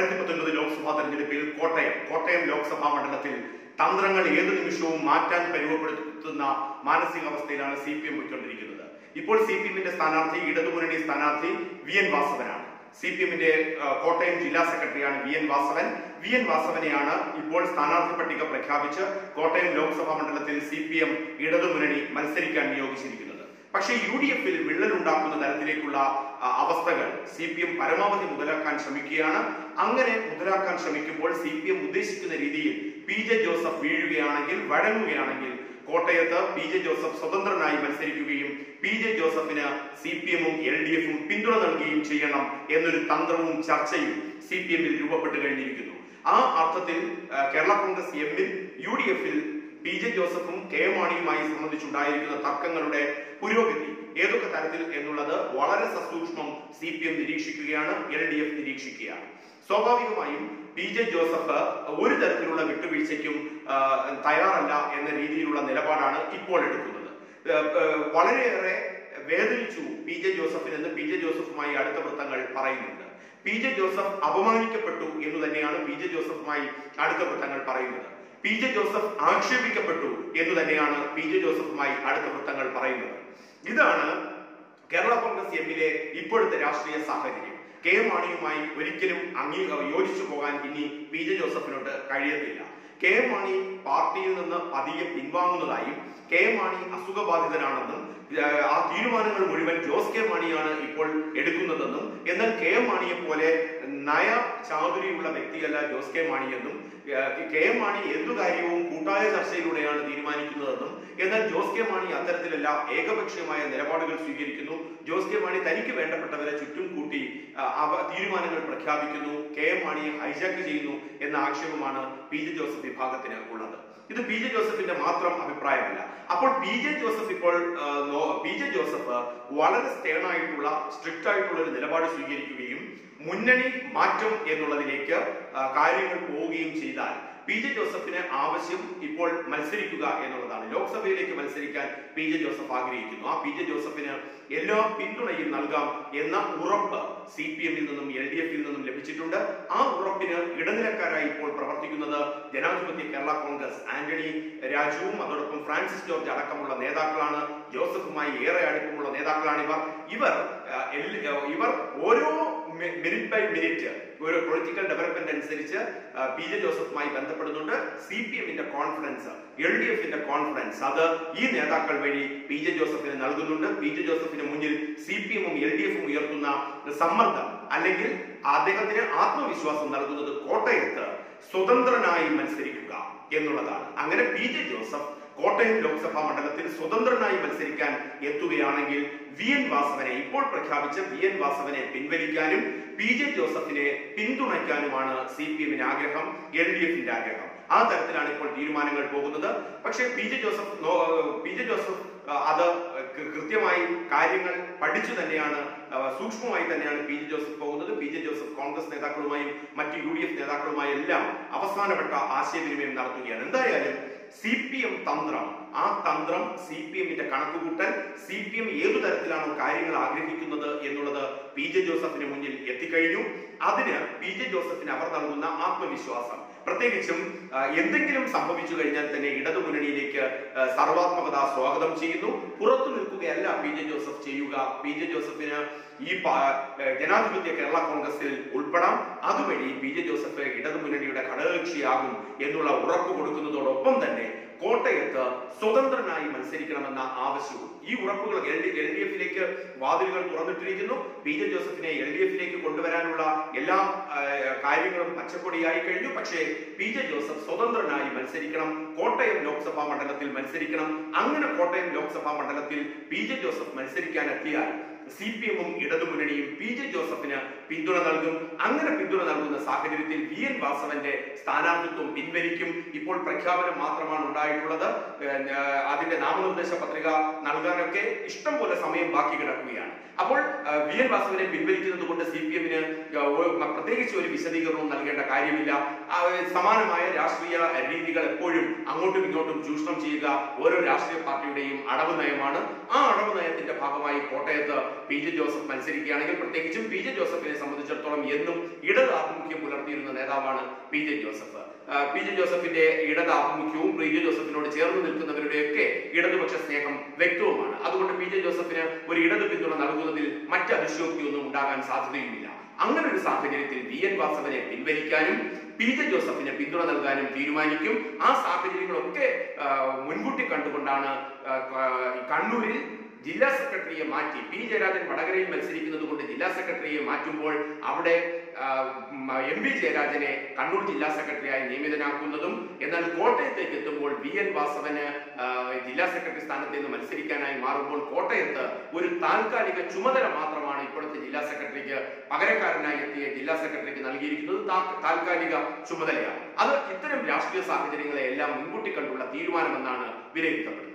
രണ്ടായിരത്തി പത്തൊൻപത് ലോക്സഭാ തെരഞ്ഞെടുപ്പിൽ കോട്ടയം കോട്ടയം ലോക്സഭാ മണ്ഡലത്തിൽ തന്ത്രങ്ങൾ ഏത് നിമിഷവും മാറ്റാൻ പരുവപ്പെടുത്തുന്ന മാനസികാവസ്ഥയിലാണ് സി പി എം പോയിക്കൊണ്ടിരിക്കുന്നത് ഇപ്പോൾ സി പി എമ്മിന്റെ സ്ഥാനാർത്ഥി ഇടതുമുന്നണി സ്ഥാനാർത്ഥി വി എൻ വാസവനാണ് സി പി എമ്മിന്റെ കോട്ടയം ജില്ലാ സെക്രട്ടറിയാണ് V N Vasavan V N വാസവനെയാണ് ഇപ്പോൾ സ്ഥാനാർത്ഥി പട്ടിക പ്രഖ്യാപിച്ച് കോട്ടയം ലോക്സഭാ മണ്ഡലത്തിൽ സി പി എം ഇടതുമുന്നണി മത്സരിക്കാൻ നിയോഗിച്ചിരിക്കുന്നത് പക്ഷേ യു ഡി എഫിൽ വിള്ളലുണ്ടാക്കുന്ന തരത്തിലേക്കുള്ള ആ, അവസ്ഥകൾ സി പി എം പരമാവധി മുതലാക്കാൻ ശ്രമിക്കുകയാണ് അങ്ങനെ മുതലാക്കാൻ ശ്രമിക്കുമ്പോൾ സി പി എം ഉദ്ദേശിക്കുന്ന രീതിയിൽ പി ജെ ജോസഫ് വീഴുകയാണെങ്കിൽ വഴങ്ങുകയാണെങ്കിൽ കോട്ടയത്ത് പി ജെ ജോസഫ് സ്വതന്ത്രനായി മത്സരിക്കുകയും പി ജെ ജോസഫിന് സി പി എമ്മും എൽ ഡി എഫും പിന്തുണ നൽകുകയും ചെയ്യണം എന്നൊരു തന്ത്രവും ചർച്ചയും സി പി എമ്മിൽ രൂപപ്പെട്ട് കഴിഞ്ഞിരിക്കുന്നു ആ അർത്ഥത്തിൽ ആ, കേരള കോൺഗ്രസ് എമ്മിൽ യു ഡി എഫിൽ പി ജെ ജോസഫും കെ മാണിയുമായി സംബന്ധിച്ചുണ്ടായിരിക്കുന്ന തർക്കങ്ങളുടെ പുരോഗതി ഏതൊക്കെ തരത്തിൽ എന്നുള്ളത് വളരെ സസൂക്ഷ്മം സി പി എം നിരീക്ഷിക്കുകയാണ് എൽ ഡി എഫ് നിരീക്ഷിക്കുകയാണ് സ്വാഭാവികമായും പി ജെ ജോസഫ് ഒരു തരത്തിലുള്ള വിട്ടുവീഴ്ചയ്ക്കും ആ, തയ്യാറല്ല എന്ന രീതിയിലുള്ള നിലപാടാണ് ഇപ്പോൾ എടുക്കുന്നത് ആ, ആ, വളരെയേറെ വേദനിച്ചു പി ജെ ജോസഫിന് എന്ന് പി ജെ ജോസഫുമായി അടുത്ത വൃത്തങ്ങൾ പറയുന്നുണ്ട് പി ജെ ജോസഫ് അപമാനിക്കപ്പെട്ടു എന്ന് തന്നെയാണ് പി ജെ ജോസഫുമായി അടുത്ത വൃത്തങ്ങൾ പറയുന്നത് പി ജെ ജോസഫ് ആക്ഷേപിക്കപ്പെട്ടു എന്ന് തന്നെയാണ് പി ജെ ജോസഫുമായി അടുത്ത വൃത്തങ്ങൾ പറയുന്നത് ഇതാണ് കേരള കോൺഗ്രസ് എമ്മിലെ ഇപ്പോഴത്തെ രാഷ്ട്രീയ സാഹചര്യം കെ മാണിയുമായി ഒരിക്കലും അംഗീ യോജിച്ചു പോകാൻ ഇനി പി ജെ ജോസഫിനോട് കഴിയത്തില്ല കെ മാണി പാർട്ടിയിൽ നിന്ന് പതിയെ പിൻവാങ്ങുന്നതായും കെ മാണി അസുഖബാധിതനാണെന്നും ഏഹ്, ആ തീരുമാനങ്ങൾ മുഴുവൻ ജോസ് കെ മാണിയാണ് ഇപ്പോൾ എടുക്കുന്നതെന്നും എന്നാൽ കെ മാണിയെ പോലെ നയ ചാതുരിയുള്ള വ്യക്തിയല്ല ജോസ് കെ മാണിയെന്നും ഏഹ്, കെ മാണി എന്തു കാര്യവും കൂട്ടായ ചർച്ചയിലൂടെയാണ് തീരുമാനിക്കുന്നതെന്നും എന്നാൽ ജോസ് കെ മാണി അത്തരത്തിലല്ല ഏകപക്ഷീയമായ നിലപാടുകൾ സ്വീകരിക്കുന്നു ജോസ് കെ മാണി തനിക്ക് വേണ്ടപ്പെട്ടവരെ ചുറ്റും കൂട്ടി ആ, അവ തീരുമാനങ്ങൾ പ്രഖ്യാപിക്കുന്നു കെ എം മാണിയെ ഹൈജാക്ക് ചെയ്യുന്നു എന്ന ആക്ഷേപമാണ് പി ജെ ജോസഫ് വിഭാഗത്തിന് ഉള്ളത് ഇത് പി ജെ ജോസഫിന്റെ മാത്രം അഭിപ്രായമല്ല അപ്പോൾ പി ജെ ജോസഫ് ഇപ്പോൾ ആ, നോ- പി ജെ ജോസഫ് വളരെ സ്റ്റേൺ ആയിട്ടുള്ള സ്ട്രിക്റ്റ് ആയിട്ടുള്ള ഒരു നിലപാട് സ്വീകരിക്കുകയും മുന്നണി മാറ്റം എന്നുള്ളതിലേക്ക് ആ, കാര്യങ്ങൾ പോവുകയും ചെയ്താൽ പി ജെ ജോസഫിന് ആവശ്യം ഇപ്പോൾ മത്സരിക്കുക എന്നുള്ളതാണ് ലോക്സഭയിലേക്ക് മത്സരിക്കാൻ പി ജെ ജോസഫ് ആഗ്രഹിക്കുന്നു ആ പി ജെ ജോസഫിന് എല്ലാ പിന്തുണയും നൽകാം എന്ന ഉറപ്പ് സി പി എമ്മിൽ നിന്നും എൽ ഡി എഫിൽ നിന്നും ലഭിച്ചിട്ടുണ്ട് ആ ഉറപ്പിന് ഇടനിലക്കാരായി ഇപ്പോൾ പ്രവർത്തിക്കുന്നത് ജനാധിപത്യ കേരള കോൺഗ്രസ് ആന്റണി രാജുവും അതോടൊപ്പം ഫ്രാൻസിസ് ജോർജ് അടക്കമുള്ള നേതാക്കളാണ് ജോസഫുമായി ഏറെ അടുപ്പമുള്ള നേതാക്കളാണ് ഇവർ ഇവർ ആ, എൽ- ആ, ഇവർ ഓരോ മിനിറ്റ് ബൈ മിനിറ്റ് ഒരു പൊളിറ്റിക്കൽ ഡെവലപ്മെന്റ് അനുസരിച്ച് ആ, പി ജെ ജോസഫുമായി ബന്ധപ്പെടുന്നുണ്ട് സി പി എമ്മിന്റെ കോൺഫിഡൻസ് എൽ ഡി എഫിന്റെ കോൺഫിഡൻസ് അത് ഈ നേതാക്കൾ വഴി പി ജെ ജോസഫിന് നൽകുന്നുണ്ട് പി ജെ ജോസഫിന് മുന്നിൽ സി പി എമ്മും എൽ ഡി എഫും ഉയർത്തുന്ന സമ്മർദ്ദം അല്ലെങ്കിൽ അദ്ദേഹത്തിന് ആത്മവിശ്വാസം നൽകുന്നത് കോട്ടയത്ത് സ്വതന്ത്രനായി മത്സരിക്കുക എന്നുള്ളതാണ് അങ്ങനെ പി ജെ ജോസഫ് കോട്ടയം ലോക്സഭാ മണ്ഡലത്തിൽ സ്വതന്ത്രനായി മത്സരിക്കാൻ എത്തുകയാണെങ്കിൽ വി എൻ വാസവനെ ഇപ്പോൾ പ്രഖ്യാപിച്ച വി എൻ വാസവനെ പിൻവലിക്കാനും പി ജെ ജോസഫിനെ പിന്തുണയ്ക്കാനുമാണ് സി പി എമ്മിന് ആഗ്രഹം എൽ ഡി എഫിന്റെ ആഗ്രഹം ആ തരത്തിലാണ് ഇപ്പോൾ തീരുമാനങ്ങൾ പോകുന്നത് പക്ഷേ പി ജെ ജോസഫ് നോ- പി ജെ ജോസഫ് ആ, അത് കൃ- കൃത്യമായി കാര്യങ്ങൾ പഠിച്ചു തന്നെയാണ് ആ, സൂക്ഷ്മമായി തന്നെയാണ് പി ജെ ജോസഫ് പോകുന്നത് പി ജെ ജോസഫ് കോൺഗ്രസ് നേതാക്കളുമായും മറ്റ് യു ഡി എഫ് നേതാക്കളുമായും എല്ലാം അവസാനപ്പെട്ട ആശയവിനിമയം നടത്തുകയാണ് എന്തായാലും സി പി എം തന്ത്രം ആ തന്ത്രം സി പി എമ്മിന്റെ കണക്കുകൂട്ടൽ സി പി എം ഏതു തരത്തിലാണോ കാര്യങ്ങൾ ആഗ്രഹിക്കുന്നത് എന്നുള്ളത് പി ജെ ജോസഫിന് മുന്നിൽ എത്തിക്കഴിഞ്ഞു അതിന് പി ജെ ജോസഫിന് അവർ നൽകുന്ന ആത്മവിശ്വാസം പ്രത്യേകിച്ചും ആ, എന്തെങ്കിലും സംഭവിച്ചു കഴിഞ്ഞാൽ തന്നെ ഇടതുമുന്നണിയിലേക്ക് ആ, സർവാത്മകത സ്വാഗതം ചെയ്യുന്നു പുറത്തു നിൽക്കുകയല്ല പി ജെ ജോസഫ് ചെയ്യുക പി ജെ ജോസഫിന് ഈ പ- ആ, ജനാധിപത്യ കേരള കോൺഗ്രസിൽ ഉൾപ്പെടാം അതുവഴി പി ജെ ജോസഫ് ഇടതുമുന്നണിയുടെ ഘടകകക്ഷിയാകും എന്നുള്ള ഉറപ്പ് കൊടുക്കുന്നതോടൊപ്പം തന്നെ കോട്ടയത്ത് സ്വതന്ത്രനായി മത്സരിക്കണമെന്ന ആവശ്യവും ഈ ഉറപ്പുകൾ എൽ ഡി എൽ ഡി എഫിലേക്ക് വാതിലുകൾ തുറന്നിട്ടിരിക്കുന്നു പി ജെ ജോസഫിനെ എൽ ഡി എഫിലേക്ക് കൊണ്ടുവരാനുള്ള എല്ലാ ആ, കാര്യങ്ങളും പച്ചക്കൊടിയായി കഴിഞ്ഞു പക്ഷേ പി ജെ ജോസഫ് സ്വതന്ത്രനായി മത്സരിക്കണം കോട്ടയം ലോക്സഭാ മണ്ഡലത്തിൽ മത്സരിക്കണം അങ്ങനെ കോട്ടയം ലോക്സഭാ മണ്ഡലത്തിൽ പി ജെ ജോസഫ് മത്സരിക്കാൻ എത്തിയാൽ സി പി എമ്മും ഇടതുമുന്നണിയും പി ജെ ജോസഫിന് പിന്തുണ നൽകും അങ്ങനെ പിന്തുണ നൽകുന്ന സാഹചര്യത്തിൽ വി എൻ വാസവന്റെ സ്ഥാനാർത്ഥിത്വം പിൻവലിക്കും ഇപ്പോൾ പ്രഖ്യാപനം മാത്രമാണ് ഉണ്ടായിട്ടുള്ളത് ഏഹ്, ഏഹ്, അതിന്റെ നാമനിർദ്ദേശ പത്രിക നൽകാനൊക്കെ ഇഷ്ടം പോലെ സമയം ബാക്കി കിടക്കുകയാണ് അപ്പോൾ ഏഹ്, വി എൻ വാസവനെ പിൻവലിക്കുന്നത് കൊണ്ട് സി പി എമ്മിന് പ്രത്യേകിച്ച് ഒരു വിശദീകരണവും നൽകേണ്ട കാര്യമില്ല ആ, സമാനമായ രാഷ്ട്രീയ രീതികൾ എപ്പോഴും അങ്ങോട്ടും ഇങ്ങോട്ടും ചൂഷണം ചെയ്യുക ഓരോ രാഷ്ട്രീയ പാർട്ടിയുടെയും അടവ് നയമാണ് ആ അടവ് നയത്തിന്റെ ഭാഗമായി കോട്ടയത്ത് പി ജെ ജോസഫ് മത്സരിക്കുകയാണെങ്കിൽ പ്രത്യേകിച്ചും പി ജെ ജോസഫിനെ സംബന്ധിച്ചിടത്തോളം എന്നും ഇടത് ആഭിമുഖ്യം പുലർത്തിയിരുന്ന നേതാവാണ് പി ജെ ജോസഫ് ആ, പി ജെ ജോസഫിന്റെ ഇടത് ആഭിമുഖ്യവും പി ജെ ജോസഫിനോട് ചേർന്ന് നിൽക്കുന്നവരുടെയൊക്കെ ഇടതുപക്ഷ സ്നേഹം വ്യക്തവുമാണ് അതുകൊണ്ട് പി ജെ ജോസഫിന് ഒരു ഇടത് പിന്തുണ നൽകുന്നതിൽ മറ്റ് അതിശയോക്തിയൊന്നും ഉണ്ടാകാൻ സാധ്യതയുമില്ല അങ്ങനെ ഒരു സാഹചര്യത്തിൽ വി എൻ വാസവനെ പിൻവലിക്കാനും പി ജെ ജോസഫിന് പിന്തുണ നൽകാനും തീരുമാനിക്കും ആ സാഹചര്യങ്ങളൊക്കെ ആ, മുൻകൂട്ടി കണ്ടുകൊണ്ടാണ് ആ, ആ, കണ്ണൂരിൽ ജില്ലാ സെക്രട്ടറിയെ മാറ്റി പി ജയരാജൻ വടകരയിൽ മത്സരിക്കുന്നത് കൊണ്ട് ജില്ലാ സെക്രട്ടറിയെ മാറ്റുമ്പോൾ അവിടെ എം വി ജയരാജനെ കണ്ണൂർ ജില്ലാ സെക്രട്ടറിയായി നിയമിതനാക്കുന്നതും എന്നാൽ കോട്ടയത്തേക്ക് എത്തുമ്പോൾ വി എൻ വാസവന് ആ, ജില്ലാ സെക്രട്ടറി സ്ഥാനത്ത് നിന്ന് മത്സരിക്കാനായി മാറുമ്പോൾ കോട്ടയത്ത് ഒരു താൽക്കാലിക ചുമതല മാത്രമാണ് ഇപ്പോഴത്തെ ജില്ലാ സെക്രട്ടറിക്ക് പകരക്കാരനായി എത്തിയ ജില്ലാ സെക്രട്ടറിക്ക് നൽകിയിരിക്കുന്നത് താ- താൽക്കാലിക ചുമതലയാണ് അത് ഇത്തരം രാഷ്ട്രീയ സാഹചര്യങ്ങളെ എല്ലാം മുൻകൂട്ടി കണ്ടുള്ള തീരുമാനമെന്നാണ് വിലയിരുത്തപ്പെടുന്നത്